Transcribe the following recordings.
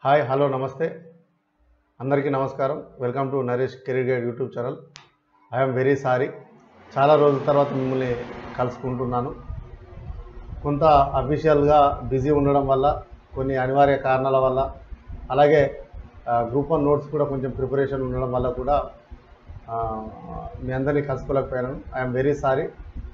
hi hello నమస్తే అందరికీ నమస్కారం welcome to Naresh career guide YouTube channel I'm very sorry చాలా రోజుల తర్వాత మిమ్మల్ని కలుసుకుంటున్నాను కొంత అఫీషియల్గా బిజీ ఉండడం వల్ల కొన్ని అనివార్య కారణాల వల్ల అలాగే గ్రూప్ వన్ నోట్స్ కూడా కొంచెం ప్రిపరేషన్ ఉండడం వల్ల కూడా ఆ, మీ అందరినీ కలుసుకోలేకపోయాను ఐఎమ్ వెరీ సారీ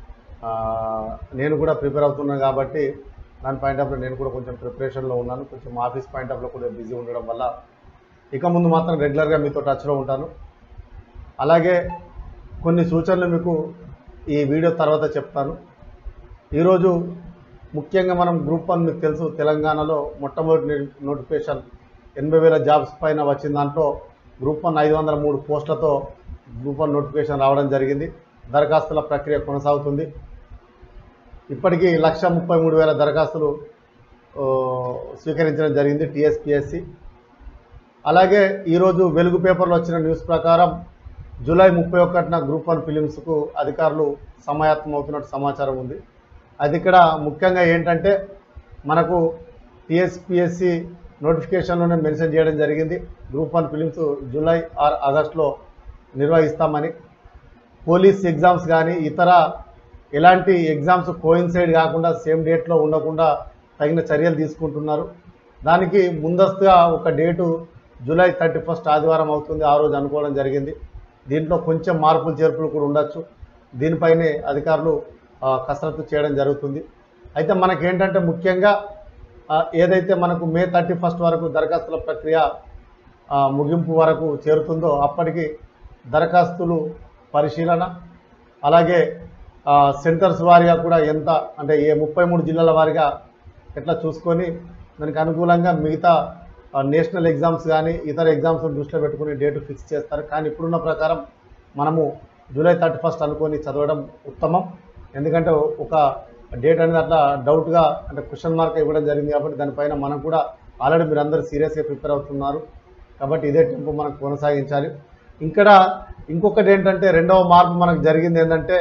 నేను కూడా ప్రిపేర్ అవుతున్నాను కాబట్టి దాని పాయింట్ ఆఫ్లో నేను కూడా కొంచెం ప్రిపరేషన్లో ఉన్నాను కొంచెం ఆఫీస్ పాయింట్ ఆఫ్లో కూడా బిజీ ఉండడం వల్ల ఇక ముందు మాత్రం రెగ్యులర్గా మీతో టచ్లో ఉంటాను అలాగే కొన్ని సూచనలు మీకు ఈ వీడియో తర్వాత చెప్తాను ఈరోజు ముఖ్యంగా మనం గ్రూప్ వన్ మీకు తెలుసు తెలంగాణలో మొట్టమొదటి ని- నోటిఫికేషన్ ఎనభై వేల జాబ్స్ పైన వచ్చిన దాంట్లో గ్రూప్ వన్ ఐదు వందల మూడు పోస్టులతో గ్రూప్ వన్ నోటిఫికేషన్ రావడం జరిగింది దరఖాస్తుల ప్రక్రియ కొనసాగుతుంది ఇప్పటికీ లక్ష ముప్పై మూడు వేల దరఖాస్తులు ఓ, స్వీకరించడం జరిగింది టీఎస్పిఎస్సి అలాగే ఈరోజు వెలుగు పేపర్లో వచ్చిన న్యూస్ ప్రకారం జూలై ముప్పై ఒకటిన గ్రూప్ వన్ ఫిలిమ్స్కు అధికారులు సమాయత్తం అవుతున్నట్టు సమాచారం ఉంది అది ఇక్కడ ముఖ్యంగా ఏంటంటే మనకు టీఎస్పిఎస్సి నోటిఫికేషన్లోనే మెన్షన్ చేయడం జరిగింది group one prelims July or ఆగస్టులో నిర్వహిస్తామని పోలీస్ ఎగ్జామ్స్ కానీ ఇతర ఎలాంటి ఎగ్జామ్స్ కోయిన్సైడ్ కాకుండా సేమ్ డేట్లో ఉండకుండా తగిన చర్యలు తీసుకుంటున్నారు దానికి ముందస్తుగా ఒక డేటు జూలై థర్టీ ఫస్ట్ ఆదివారం అవుతుంది ఆ రోజు అనుకోవడం జరిగింది దీంట్లో కొంచెం మార్పులు చేర్పులు కూడా ఉండొచ్చు దీనిపైనే అధికారులు ఆ, కసరత్తు చేయడం జరుగుతుంది అయితే మనకేంటంటే ముఖ్యంగా ఆ, ఏదైతే మనకు మే థర్టీ ఫస్ట్ వరకు దరఖాస్తుల ప్రక్రియ ఆ, ముగింపు వరకు చేరుతుందో అప్పటికి దరఖాస్తులు పరిశీలన అలాగే ఆ, సెంటర్స్ వారీగా కూడా ఎంత అంటే ఏ ముప్పై మూడు జిల్లాల వారీగా ఎట్లా చూసుకొని దానికి అనుకూలంగా మిగతా ఆ, నేషనల్ ఎగ్జామ్స్ కానీ ఇతర ఎగ్జామ్స్ దృష్టిలో పెట్టుకుని డేట్ ఫిక్స్ చేస్తారు కానీ ఇప్పుడున్న ప్రకారం మనము జూలై థర్టీ ఫస్ట్ అనుకొని చదవడం ఉత్తమం ఎందుకంటే ఒక డేట్ అనేది అట్లా డౌట్గా అంటే క్వశ్చన్ మార్క్ ఇవ్వడం జరిగింది కాబట్టి దానిపైన మనం కూడా ఆల్రెడీ మీరు అందరూ సీరియస్గా ప్రిపేర్ అవుతున్నారు కాబట్టి ఇదే టెంపు మనం కొనసాగించాలి ఇక్కడ ఇంకొకటి ఏంటంటే రెండవ మార్పు మనకు జరిగింది ఏంటంటే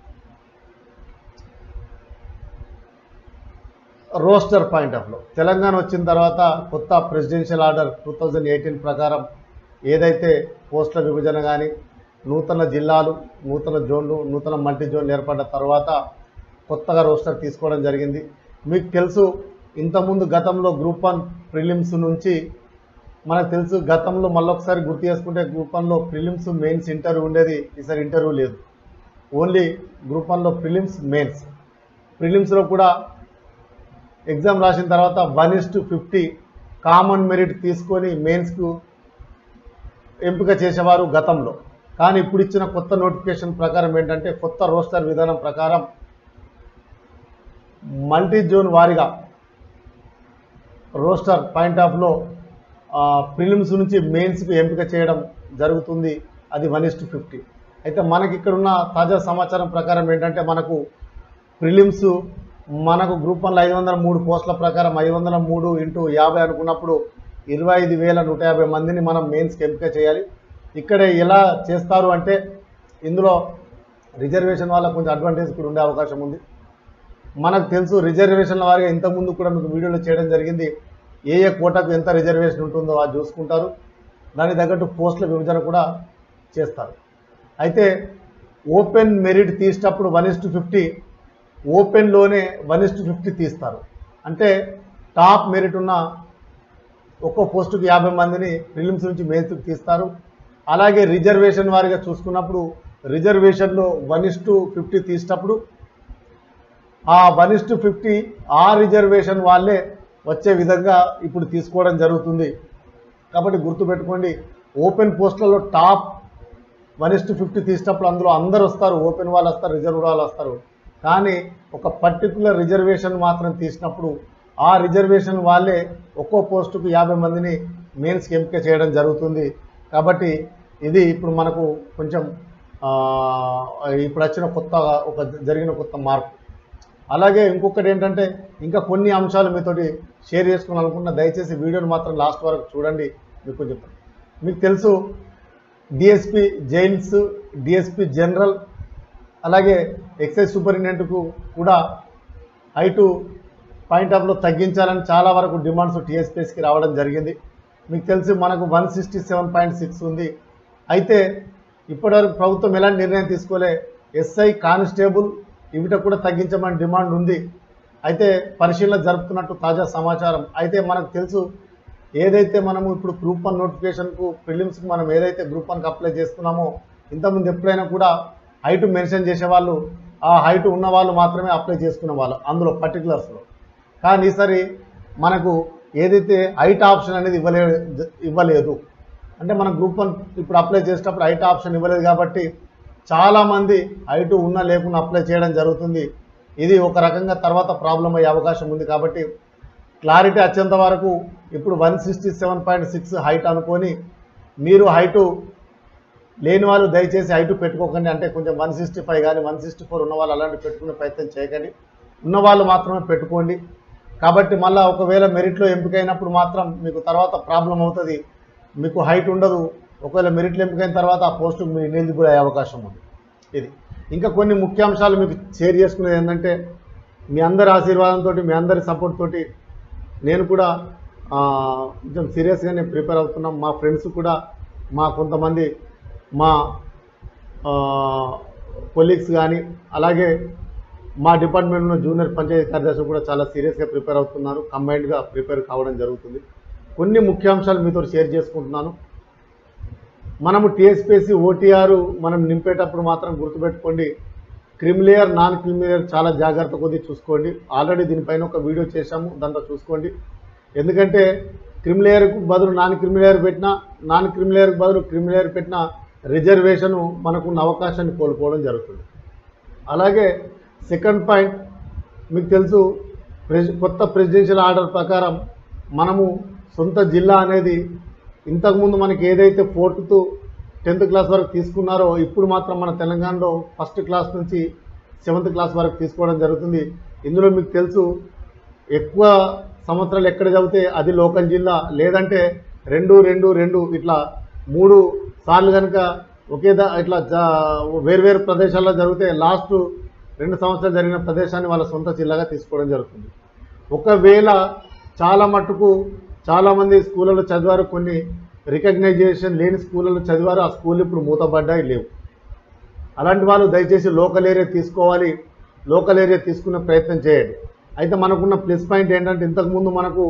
రోస్టర్ పాయింట్ ఆఫ్లో తెలంగాణ వచ్చిన తర్వాత కొత్త presidential order two thousand eighteen ప్రకారం ఏదైతే పోస్టుల విభజన కానీ నూతన జిల్లాలు నూతన జోన్లు నూతన మల్టీ జోన్లు ఏర్పడ్డ తర్వాత కొత్తగా రోస్టర్ తీసుకోవడం జరిగింది మీకు తెలుసు ఇంతకుముందు గతంలో గ్రూప్ వన్ ప్రిలిమ్స్ నుంచి మనకు తెలుసు గతంలో మళ్ళొకసారి గుర్తు చేసుకుంటే గ్రూప్ వన్లో ప్రిలిమ్స్ మెయిన్స్ ఇంటర్వ్యూ ఉండేది ఈసారి ఇంటర్వ్యూ లేదు ఓన్లీ గ్రూప్ వన్లో ప్రిలిమ్స్ మెయిన్స్ ప్రిలిమ్స్లో కూడా ఎగ్జామ్ రాసిన తర్వాత one is to fifty common merit తీసుకొని మెయిన్స్కు ఎంపిక చేసేవారు గతంలో కానీ ఇప్పుడు ఇచ్చిన కొత్త నోటిఫికేషన్ ప్రకారం ఏంటంటే కొత్త రోస్టర్ విధానం ప్రకారం మల్టీ జోన్ వారీగా రోస్టర్ పాయింట్ ఆఫ్లో ప్రిలిమ్స్ నుంచి మెయిన్స్కి ఎంపిక చేయడం జరుగుతుంది అది వన్ ఇస్ టు ఫిఫ్టీ అయితే మనకి ఇక్కడ ఉన్న తాజా సమాచారం ప్రకారం ఏంటంటే మనకు ప్రిలిమ్స్ మనకు గ్రూప్ వన్లో ఐదు వందల మూడు పోస్టుల ప్రకారం ఐదు వందల మూడు ఇంటూ యాభై అనుకున్నప్పుడు ఇరవై ఐదు వేల నూట యాభై మందిని మనం మెయిన్స్కి ఎంపిక చేయాలి ఇక్కడ ఎలా చేస్తారు అంటే ఇందులో రిజర్వేషన్ వాళ్ళకు కొంచెం అడ్వాంటేజ్ కూడా ఉండే అవకాశం ఉంది మనకు తెలుసు రిజర్వేషన్ల వారిగా ఇంతకుముందు కూడా మీకు వీడియోలో చేయడం జరిగింది ఏ ఏ కోటాకు ఎంత రిజర్వేషన్ ఉంటుందో అది చూసుకుంటారు దానికి తగ్గట్టు పోస్టుల విభజన కూడా చేస్తారు అయితే ఓపెన్ మెరిట్ తీసేటప్పుడు వన్ ఇస్ టు ఫిఫ్టీ ఓపెన్లోనే వన్ ఇస్ టు ఫిఫ్టీ తీస్తారు అంటే టాప్ మెరిట్ ఉన్న ఒక్కో పోస్టుకి యాభై మందిని ప్రిలిమ్స్ నుంచి మెయిన్స్కి తీస్తారు అలాగే రిజర్వేషన్ వారిగా చూసుకున్నప్పుడు రిజర్వేషన్లో వన్ ఇస్ టు ఫిఫ్టీ తీసేటప్పుడు ఆ వన్ ఇస్ టు ఫిఫ్టీ ఆ రిజర్వేషన్ వాళ్ళే వచ్చే విధంగా ఇప్పుడు తీసుకోవడం జరుగుతుంది కాబట్టి గుర్తుపెట్టుకోండి ఓపెన్ పోస్టులలో top one is to fifty తీసినప్పుడు అందులో అందరు వస్తారు ఓపెన్ వాళ్ళు వస్తారు రిజర్వ్ వాళ్ళు వస్తారు కానీ ఒక పర్టికులర్ రిజర్వేషన్ మాత్రం తీసినప్పుడు ఆ రిజర్వేషన్ వాళ్ళే ఒక్కో పోస్టుకు యాభై మందిని మెయిన్స్కి ఎంపిక చేయడం జరుగుతుంది కాబట్టి ఇది ఇప్పుడు మనకు కొంచెం ఆ, ఇప్పుడు వచ్చిన కొత్త ఒక జరిగిన కొత్త మార్పు అలాగే ఇంకొకటి ఏంటంటే ఇంకా కొన్ని అంశాలు మీతోటి షేర్ చేసుకోవాలనుకున్న దయచేసి వీడియోని మాత్రం లాస్ట్ వరకు చూడండి మీకు చెప్తాను మీకు తెలుసు డిఎస్పి జైల్స్ డిఎస్పి జనరల్ అలాగే ఎక్సైజ్ సూపరింటెండెంట్కు కూడా హైటు పాయింట్ ఆఫ్లో తగ్గించాలని చాలా వరకు డిమాండ్స్ టీఎస్పీఎస్కి రావడం జరిగింది మీకు తెలిసి మనకు one sixty seven point six ఉంది అయితే ఇప్పటివరకు ప్రభుత్వం ఎలాంటి నిర్ణయం తీసుకోలే ఎస్ఐ కానిస్టేబుల్ ఇవిట కూడా తగ్గించమని డిమాండ్ ఉంది అయితే పరిశీలన జరుపుతున్నట్టు తాజా సమాచారం అయితే మనకు తెలుసు ఏదైతే మనము ఇప్పుడు గ్రూప్ వన్ నోటిఫికేషన్కు ప్రిలిమ్స్కి మనం ఏదైతే గ్రూప్ వన్కి అప్లై చేస్తున్నామో ఇంతకుముందు ఎప్పుడైనా కూడా హైట్ మెన్షన్ చేసేవాళ్ళు ఆ హైట్ ఉన్న వాళ్ళు మాత్రమే అప్లై చేసుకునే వాళ్ళు అందులో పర్టికులర్స్లో కానీ ఈసారి మనకు ఏదైతే హైట్ ఆప్షన్ అనేది ఇవ్వలే ఇవ్వలేదు అంటే మనం గ్రూప్ వన్ ఇప్పుడు అప్లై చేసేటప్పుడు హైట్ ఆప్షన్ ఇవ్వలేదు కాబట్టి చాలామంది హైట్ ఉన్నా లేకుండా అప్లై చేయడం జరుగుతుంది ఇది ఒక రకంగా తర్వాత ప్రాబ్లం అయ్యే అవకాశం ఉంది కాబట్టి క్లారిటీ వచ్చేంత వరకు ఇప్పుడు one sixty seven point six height అనుకొని మీరు హైటు లేని వాళ్ళు దయచేసి హైట్ పెట్టుకోకండి అంటే కొంచెం వన్ సిక్స్టీ ఫైవ్ కానీ వన్ సిక్స్టీ ఫోర్ ఉన్న వాళ్ళు అలాంటి పెట్టుకునే ప్రయత్నం చేయకండి ఉన్న వాళ్ళు మాత్రమే పెట్టుకోండి కాబట్టి మళ్ళీ ఒకవేళ మెరిట్లో ఎంపికైనప్పుడు మాత్రం మీకు తర్వాత ప్రాబ్లం అవుతుంది మీకు హైట్ ఉండదు ఒకవేళ మెరిట్లో ఎంపికైన తర్వాత ఆ పోస్టు మీ ఇనెలిజిబుల్ అయ్యే అవకాశం ఉంది ఇది ఇంకా కొన్ని ముఖ్యాంశాలు మీకు షేర్ చేసుకునేది ఏంటంటే మీ అందరి ఆశీర్వాదంతో మీ అందరి సపోర్ట్ తోటి నేను కూడా ఆ, కొంచెం సీరియస్గానే ప్రిపేర్ అవుతున్నాం మా ఫ్రెండ్స్ కూడా మా కొంతమంది మా కొలీగ్స్ కానీ అలాగే మా డిపార్ట్మెంట్లో జూనియర్ పంచాయతీ కార్యదర్శి కూడా చాలా సీరియస్గా ప్రిపేర్ అవుతున్నారు కంబైన్డ్గా ప్రిపేర్ కావడం జరుగుతుంది కొన్ని ముఖ్యాంశాలు మీతో షేర్ చేసుకుంటున్నాను మనము టీఎస్పీఎస్సీ ఓటీఆర్ మనం నింపేటప్పుడు మాత్రం గుర్తుపెట్టుకోండి క్రిమిలేయర్ నాన్ క్రిమిలేయర్ చాలా జాగ్రత్త కొద్ది చూసుకోండి ఆల్రెడీ దీనిపైన ఒక వీడియో చేశాము దాంట్లో చూసుకోండి ఎందుకంటే క్రిమిలేయర్కు బదులు నాన్ క్రిమిలేయర్ పెట్టినా నాన్ క్రిమిలేయర్కు బదులు క్రిమిలేయర్ పెట్టిన రిజర్వేషన్ మనకున్న అవకాశాన్ని కోల్పోవడం జరుగుతుంది అలాగే సెకండ్ పాయింట్ మీకు తెలుసు ప్రెసి కొత్త ప్రెసిడెన్షియల్ ఆర్డర్ ప్రకారం మనము సొంత జిల్లా అనేది ఇంతకుముందు మనకి ఏదైతే ఫోర్త్ టు టెన్త్ క్లాస్ వరకు తీసుకున్నారో ఇప్పుడు మాత్రం మన తెలంగాణలో ఫస్ట్ క్లాస్ నుంచి సెవెంత్ క్లాస్ వరకు తీసుకోవడం జరుగుతుంది ఇందులో మీకు తెలుసు ఎక్కువ సంవత్సరాలు ఎక్కడ చదివితే అది లోకల్ జిల్లా లేదంటే రెండు రెండు రెండు ఇట్లా మూడు సార్లు కనుక ఒకే దా ఇట్లా జా వేర్వేరు ప్రదేశాల్లో జరిగితే లాస్ట్ రెండు సంవత్సరాలు జరిగిన ప్రదేశాన్ని వాళ్ళ సొంత జిల్లాగా తీసుకోవడం జరుగుతుంది ఒకవేళ చాలా మట్టుకు చాలామంది స్కూళ్ళలో చదివారు కొన్ని రికగ్నైజేషన్ లేని స్కూళ్ళలో చదివారు ఆ స్కూల్ ఇప్పుడు మూతపడ్డాయి లేవు అలాంటి వాళ్ళు దయచేసి లోకల్ ఏరియా తీసుకోవాలి లోకల్ ఏరియా తీసుకునే ప్రయత్నం చేయండి అయితే మనకున్న ప్లస్ పాయింట్ ఏంటంటే ఇంతకుముందు మనకు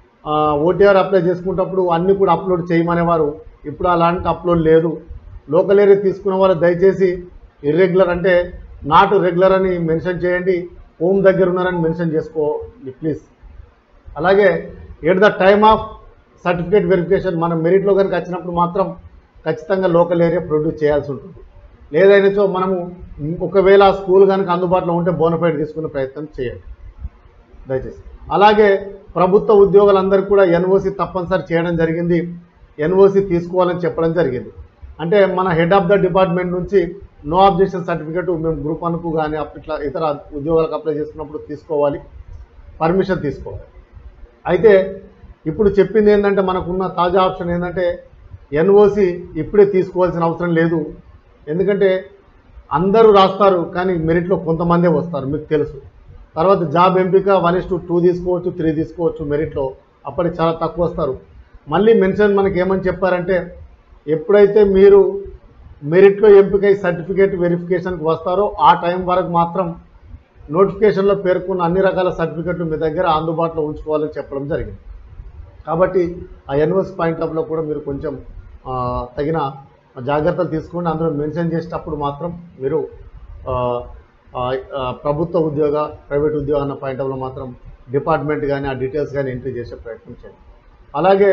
ఓటీఆర్ అప్లై చేసుకునేటప్పుడు అన్నీ కూడా అప్లోడ్ చేయమనేవారు ఇప్పుడు అలాంటి అప్లోడ్ లేదు లోకల్ ఏరియా తీసుకున్న వాళ్ళు దయచేసి ఇర్రెగ్యులర్ అంటే నాట్ రెగ్యులర్ అని మెన్షన్ చేయండి హోమ్ దగ్గర ఉన్నారని మెన్షన్ చేసుకోండి ప్లీజ్ అలాగే at the time of certificate verification మనం మెరిట్లో కనుక వచ్చినప్పుడు మాత్రం ఖచ్చితంగా లోకల్ ఏరియా ప్రొడ్యూస్ చేయాల్సి ఉంటుంది లేదైనచో మనము ఒకవేళ ఆ స్కూల్ కనుక అందుబాటులో ఉంటే బోనఫైడ్ తీసుకునే ప్రయత్నం చేయండి దయచేసి అలాగే ప్రభుత్వ ఉద్యోగులందరికీ కూడా ఎన్ఓసి తప్పనిసరి చేయడం జరిగింది ఎన్ఓసి తీసుకోవాలని చెప్పడం జరిగింది అంటే మన హెడ్ ఆఫ్ ద డిపార్ట్మెంట్ నుంచి నో అబ్జెక్షన్ సర్టిఫికేట్ మేము గ్రూప్ వన్కు కానీ ఇట్లా ఇతర ఉద్యోగాలకు అప్లై చేసుకున్నప్పుడు తీసుకోవాలి పర్మిషన్ తీసుకోవాలి అయితే ఇప్పుడు చెప్పింది ఏంటంటే మనకున్న తాజా ఆప్షన్ ఏంటంటే ఎన్ఓసి ఇప్పుడే తీసుకోవాల్సిన అవసరం లేదు ఎందుకంటే అందరూ రాస్తారు కానీ మెరిట్లో కొంతమందే వస్తారు మీకు తెలుసు తర్వాత జాబ్ ఎంపిక వన్ ఇస్ టూ టూ తీసుకోవచ్చు త్రీ తీసుకోవచ్చు మెరిట్లో అప్పటికి చాలా తక్కువ వస్తారు మళ్ళీ మెన్షన్ మనకి ఏమని చెప్పారంటే ఎప్పుడైతే మీరు మెరిట్లో ఎంపికై సర్టిఫికేట్ వెరిఫికేషన్కి వస్తారో ఆ టైం వరకు మాత్రం నోటిఫికేషన్లో పేర్కొన్న అన్ని రకాల సర్టిఫికెట్లు మీ దగ్గర అందుబాటులో ఉంచుకోవాలని చెప్పడం జరిగింది కాబట్టి ఆ ఎన్ఓఎస్ పాయింట్ ఆఫ్లో కూడా మీరు కొంచెం ఆ, తగిన జాగ్రత్తలు తీసుకోండి అందులో మెన్షన్ చేసేటప్పుడు మాత్రం మీరు ఆ, ఆ, ఆ, ప్రభుత్వ ఉద్యోగ ప్రైవేట్ ఉద్యోగ అన్న పాయింట్ ఆఫ్లో మాత్రం డిపార్ట్మెంట్ కానీ ఆ డీటెయిల్స్ కానీ ఎంట్రీ చేసే ప్రయత్నం చేయండి అలాగే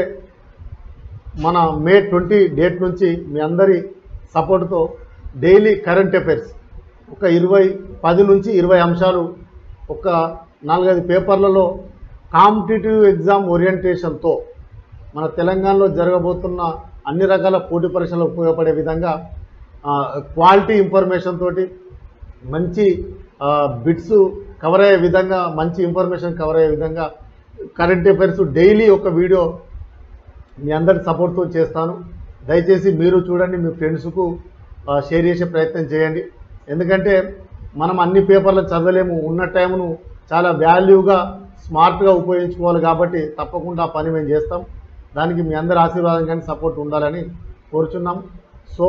మన మే ట్వంటీ డేట్ నుంచి మీ అందరి సపోర్ట్తో డైలీ కరెంట్ అఫైర్స్ ఒక ఇరవై పది నుంచి ఇరవై అంశాలు ఒక నాలుగైదు పేపర్లలో కాంపిటేటివ్ ఎగ్జామ్ ఓరియంటేషన్తో మన తెలంగాణలో జరగబోతున్న అన్ని రకాల పోటీ పరీక్షలకు ఉపయోగపడే విధంగా ఆ, క్వాలిటీ ఇన్ఫర్మేషన్ తోటి మంచి ఆ, బిట్స్ కవర్ అయ్యే విధంగా మంచి ఇన్ఫర్మేషన్ కవర్ అయ్యే విధంగా కరెంట్ అఫైర్స్ డైలీ ఒక వీడియో మీ అందరి సపోర్ట్తో చేస్తాను దయచేసి మీరు చూడండి మీ ఫ్రెండ్స్కు ఆ, షేర్ చేసే ప్రయత్నం చేయండి ఎందుకంటే మనం అన్ని పేపర్లను చదవలేము ఉన్న టైంను చాలా వాల్యూగా స్మార్ట్గా ఉపయోగించుకోవాలి కాబట్టి తప్పకుండా ఆ పని మేము చేస్తాం దానికి మీ అందరి ఆశీర్వాదం కానీ సపోర్ట్ ఉండాలని కోరుచున్నాం సో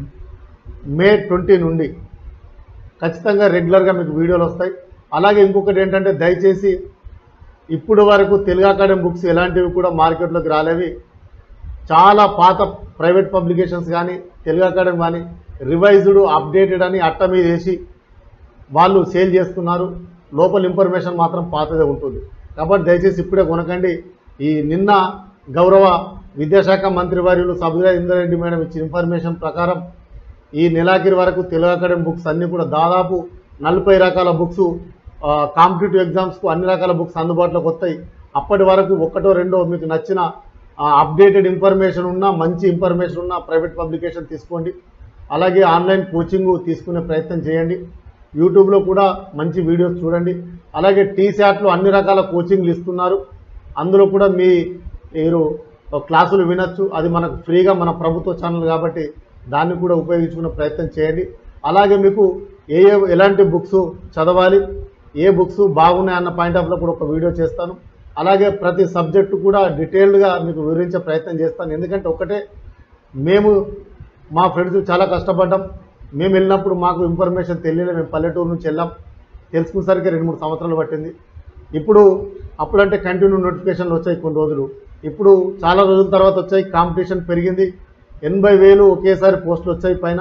మే ట్వంటీ నుండి ఖచ్చితంగా రెగ్యులర్గా మీకు వీడియోలు వస్తాయి అలాగే ఇంకొకటి ఏంటంటే దయచేసి ఇప్పుడు వరకు తెలుగు అకాడమీ బుక్స్ ఎలాంటివి కూడా మార్కెట్లోకి రాలేవి చాలా పాత ప్రైవేట్ పబ్లికేషన్స్ కానీ తెలుగు అకాడమీ కానీ రివైజ్డ్ అప్డేటెడ్ అని అట్ట మీద వేసి వాళ్ళు సేల్ చేస్తున్నారు లోపల ఇన్ఫర్మేషన్ మాత్రం పాతదే ఉంటుంది కాబట్టి దయచేసి ఇప్పుడే కొనకండి ఈ నిన్న గౌరవ విద్యాశాఖ మంత్రి వర్యులు సబితా ఇంద్రారెడ్డి మేడం ఇచ్చిన ఇన్ఫర్మేషన్ ప్రకారం ఈ నెలాఖరు వరకు తెలుగు అకాడమీ బుక్స్ అన్నీ కూడా దాదాపు నలభై రకాల బుక్స్ కాంపిటేటివ్ ఎగ్జామ్స్కు అన్ని రకాల బుక్స్ అందుబాటులోకి వస్తాయి అప్పటి వరకు ఒకటో రెండో మీకు నచ్చిన అప్డేటెడ్ ఇన్ఫర్మేషన్ ఉన్న మంచి ఇన్ఫర్మేషన్ ఉన్న ప్రైవేట్ పబ్లికేషన్ తీసుకోండి అలాగే ఆన్లైన్ కోచింగ్ తీసుకునే ప్రయత్నం చేయండి యూట్యూబ్లో కూడా మంచి వీడియోస్ చూడండి అలాగే టీశాట్లో అన్ని రకాల కోచింగ్లు ఇస్తున్నారు అందులో కూడా మీ మీరు క్లాసులు వినొచ్చు అది మనకు ఫ్రీగా మన ప్రభుత్వ ఛానల్ కాబట్టి దాన్ని కూడా ఉపయోగించుకునే ప్రయత్నం చేయండి అలాగే మీకు ఏ ఏ ఎలాంటి బుక్స్ చదవాలి ఏ బుక్స్ బాగున్నాయి అన్న పాయింట్ ఆఫ్లో కూడా ఒక వీడియో చేస్తాను అలాగే ప్రతి సబ్జెక్టు కూడా డీటెయిల్డ్గా మీకు వివరించే ప్రయత్నం చేస్తాను ఎందుకంటే ఒకటే మేము మా ఫ్రెండ్స్ చాలా కష్టపడ్డాం మేము వెళ్ళినప్పుడు మాకు ఇన్ఫర్మేషన్ తెలియలే మేము పల్లెటూరు నుంచి వెళ్ళాం తెలుసుకునేసరికి రెండు మూడు సంవత్సరాలు పట్టింది ఇప్పుడు అప్పుడంటే కంటిన్యూ నోటిఫికేషన్లు వచ్చాయి కొన్ని రోజులు ఇప్పుడు చాలా రోజుల తర్వాత వచ్చాయి కాంపిటీషన్ పెరిగింది ఎనభై వేలు ఒకేసారి పోస్టులు వచ్చాయి పైన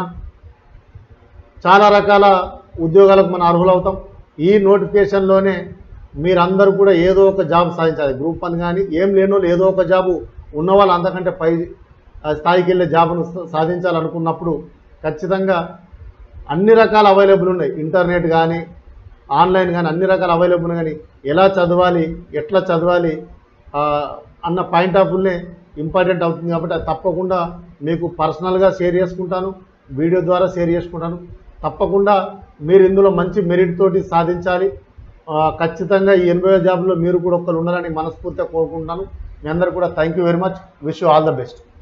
చాలా రకాల ఉద్యోగాలకు మనం అర్హులవుతాం ఈ నోటిఫికేషన్లోనే మీరందరూ కూడా ఏదో ఒక జాబ్ సాధించాలి గ్రూప్ వన్ కానీ ఏం లేని వాళ్ళు ఏదో ఒక జాబు ఉన్న వాళ్ళు అంతకంటే పై ఆ స్థాయికి వెళ్ళే జాబ్ను స- సాధించాలనుకున్నప్పుడు ఖచ్చితంగా అన్ని రకాల అవైలబుల్ ఉన్నాయి ఇంటర్నెట్ కానీ ఆన్లైన్ కానీ అన్ని రకాల అవైలబుల్ కానీ ఎలా చదవాలి ఎట్లా చదవాలి ఆ, అన్న పాయింట్ ఆఫ్ వ్యూనే ఇంపార్టెంట్ అవుతుంది కాబట్టి అది తప్పకుండా మీకు పర్సనల్గా షేర్ చేసుకుంటాను వీడియో ద్వారా షేర్ చేసుకుంటాను తప్పకుండా మీరు ఇందులో మంచి మెరిట్ తోటి సాధించాలి ఆ, ఖచ్చితంగా ఈ ఎనభై జాబ్లో మీరు కూడా ఒక్కరు ఉండాలని మనస్ఫూర్తిగా కోరుకుంటున్నాను మీ అందరు కూడా thank you very much wish you all the best